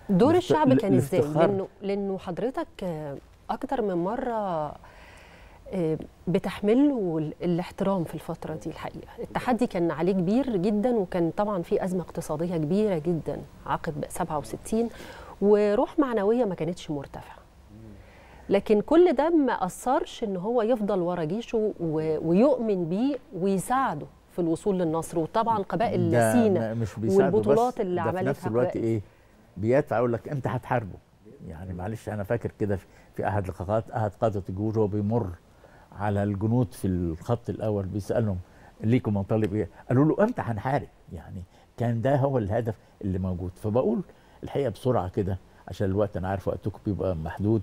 دور الافت- الشعب كان ازاي الافتخار. لانه لانه حضرتك آه، اكتر من مره آه، بتحمله ال- الاحترام في الفتره دي الحقيقه التحدي كان عليه كبير جدا وكان طبعا في ازمه اقتصاديه كبيره جدا عقب 67 وروح معنويه ما كانتش مرتفعه لكن كل ده ما اثرش ان هو يفضل ورا جيشه و- ويؤمن بيه ويساعده في الوصول للنصر وطبعا قبائل ده سينا م- مش بيساعده والبطولات بس، اللي ده في عملتها نفس الوقت قبائل. ايه بيدفع يقول لك امتى هتحاربوا يعني معلش انا فاكر كده في- في احد لقاءات احد قاده الجيوش وهو بيمر على الجنود في الخط الاول بيسالهم ليكم مطالب ايه؟ قالوا له امتى هنحارب؟ يعني كان ده هو الهدف اللي موجود فبقول الحقيقه بسرعه كده عشان الوقت انا عارف وقتكم بيبقى محدود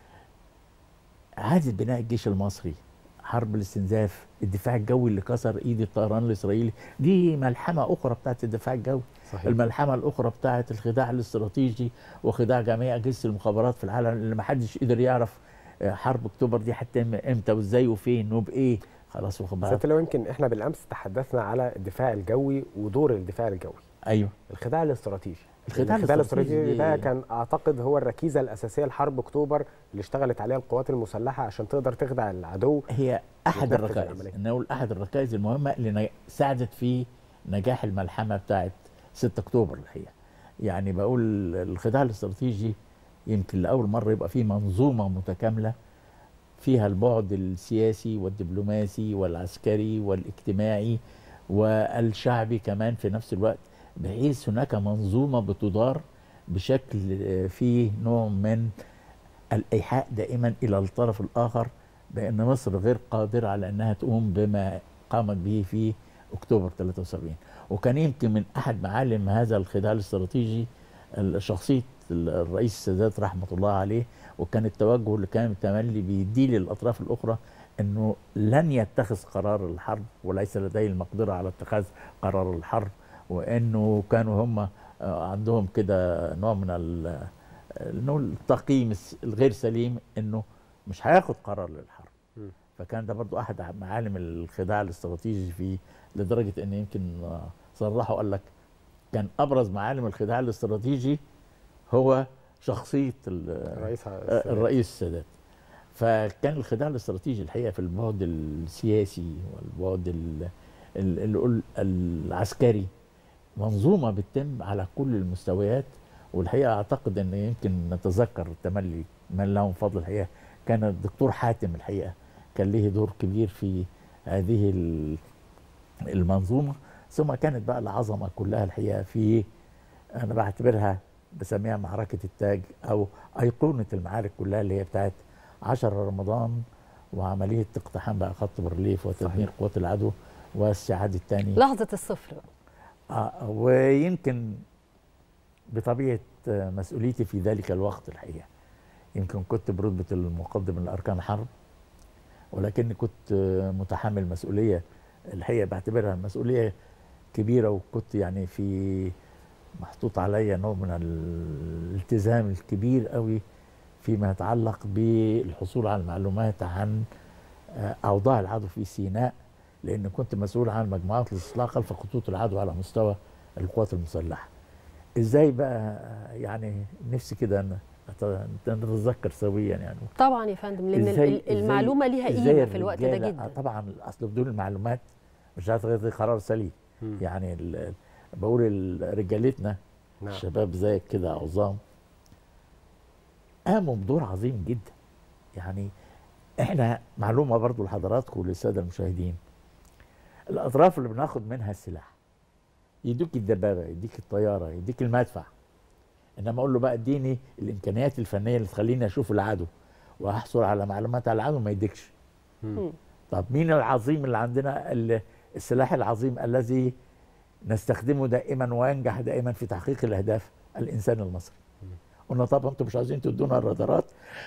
إعادة بناء الجيش المصري حرب الاستنزاف الدفاع الجوي اللي كسر ايد الطيران الاسرائيلي دي ملحمه اخرى بتاعت الدفاع الجوي صحيح. الملحمه الاخرى بتاعت الخداع الاستراتيجي وخداع جميع اجهزه المخابرات في العالم اللي ما حدش قدر يعرف آه، حرب اكتوبر دي هتتم امتى وازاي وفين وبايه خلاص واخد بالك سيادة لو يمكن احنا بالامس تحدثنا على الدفاع الجوي ودور الدفاع الجوي ايوه الخداع الاستراتيجي الخداع الخداع الاستراتيجي الاستراتيجي ده دي- كان اعتقد هو الركيزه الاساسيه لحرب اكتوبر اللي اشتغلت عليها القوات المسلحه عشان تقدر تخدع العدو هي احد وتنفذ الركائز العملية. ان اقول احد الركائز المهمه اللي نا- ساعدت في نجاح الملحمه بتاعت 6 اكتوبر الحقيقه يعني بقول الخداع الاستراتيجي يمكن لاول مره يبقى فيه منظومه متكامله فيها البعد السياسي والدبلوماسي والعسكري والاجتماعي والشعبي كمان في نفس الوقت بحيث هناك منظومه بتدار بشكل آه، فيه نوع من الايحاء دائما الى الطرف الاخر بان مصر غير قادره على انها تقوم بما قامت به في اكتوبر 73 وكان يمكن من احد معالم هذا الخداع الاستراتيجي ال- شخصيه ال- الرئيس السادات رحمه الله عليه وكان التوجه اللي كان تملي بيديه للاطراف الاخرى انه لن يتخذ قرار الحرب وليس لديه المقدره على اتخاذ قرار الحرب وانه كانوا هم آه، عندهم كده نوع من ال- نقول التقييم الس- الغير سليم انه مش هياخد قرار للحرب م. فكان ده برضو احد معالم الخداع الاستراتيجي فيه لدرجه ان يمكن آه، صرحوا قال لك كان ابرز معالم الخداع الاستراتيجي هو شخصيه ال- الرئيس آه، الرئيس السادات فكان الخداع الاستراتيجي الحقيقه في البعد السياسي والبعد ال- ال- اللي نقول العسكري منظومه بتتم على كل المستويات والحقيقه اعتقد ان يمكن نتذكر التملي من لهم فضل الحقيقه كان الدكتور حاتم الحقيقه كان له دور كبير في هذه ال- المنظومه ثم كانت بقى العظمه كلها الحقيقه في انا بعتبرها بسميها معركه التاج او ايقونه المعارك كلها اللي هي بتاعت 10 رمضان وعمليه اقتحام بقى خط بارليف وتدمير قوات العدو واستعاده الثاني لحظه الصفر بقى. آه ويمكن بطبيعه آه، مسؤوليتي في ذلك الوقت الحقيقه يمكن كنت برتبه المقدم لاركان حرب ولكني كنت آه، متحمل مسؤوليه الحقيقه بعتبرها مسؤوليه كبيره وكنت يعني في محطوط عليا نوع من الالتزام الكبير قوي فيما يتعلق بالحصول على المعلومات عن آه، اوضاع العدو في سيناء لان كنت مسؤول عن مجموعات الاصلاح خلف خطوط العدو على مستوى القوات المسلحه ازاي بقى يعني نفسي كده ن- نت- نتذكر سويا يعني طبعا يا فندم لان إزاي- ال- ال- المعلومه ليها إزاي قيمه في الوقت ده الرجالة- آه جدا طبعا اصل بدون المعلومات مش هتاخد قرار سليم مم. يعني ال- بقول ال- رجالتنا نعم. الشباب زيك كده عظام قاموا بدور عظيم جدا يعني احنا معلومه برضو لحضراتكم وللساده المشاهدين الاطراف اللي بناخد منها السلاح يديك الدبابه يديك الطياره يديك المدفع انما اقول له بقى اديني الامكانيات الفنيه اللي تخليني اشوف العدو واحصل على معلومات على العدو ما يديكش مم. طب مين العظيم اللي عندنا ال- السلاح العظيم الذي نستخدمه دائما وينجح دائما في تحقيق الاهداف الانسان المصري قلنا طب انتم مش عاوزين تدونا الرادارات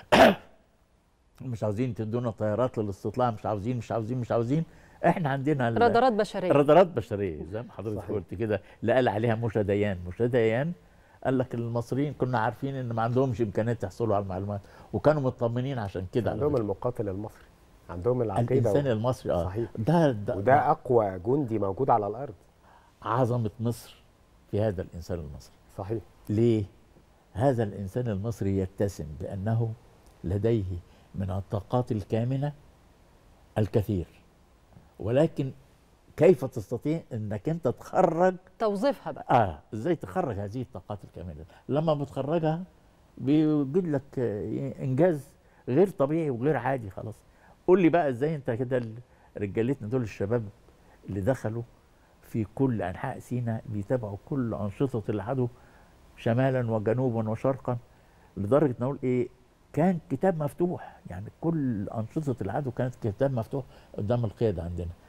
مش عاوزين تدونا طيارات للاستطلاع مش عاوزين مش عاوزين مش عاوزين احنا عندنا ال- رادارات بشريه رادارات بشريه زي ما حضرتك صحيح. قلت كده اللي قال عليها موشا ديان موشا ديان قال لك المصريين كنا عارفين ان ما عندهمش امكانيات يحصلوا على المعلومات وكانوا مطمنين عشان كده على عندهم فكرة. المقاتل المصري عندهم العقيده الانسان و- المصري اه صحيح. ده, ده, وده اقوى جندي موجود على الارض عظمه مصر في هذا الانسان المصري صحيح ليه هذا الانسان المصري يتسم بانه لديه من الطاقات الكامنه الكثير ولكن كيف تستطيع انك انت تخرج توظيفها بقى اه ازاي تخرج هذه الطاقات الكامله لما بتخرجها بيوجد لك آه، انجاز غير طبيعي وغير عادي خلاص قول لي بقى ازاي انت كده ال- رجالتنا دول الشباب اللي دخلوا في كل انحاء سيناء بيتابعوا كل انشطه العدو شمالا وجنوبا وشرقا لدرجه نقول ايه كان كتاب مفتوح يعني كل انشطه العدو كانت كتاب مفتوح قدام القياده عندنا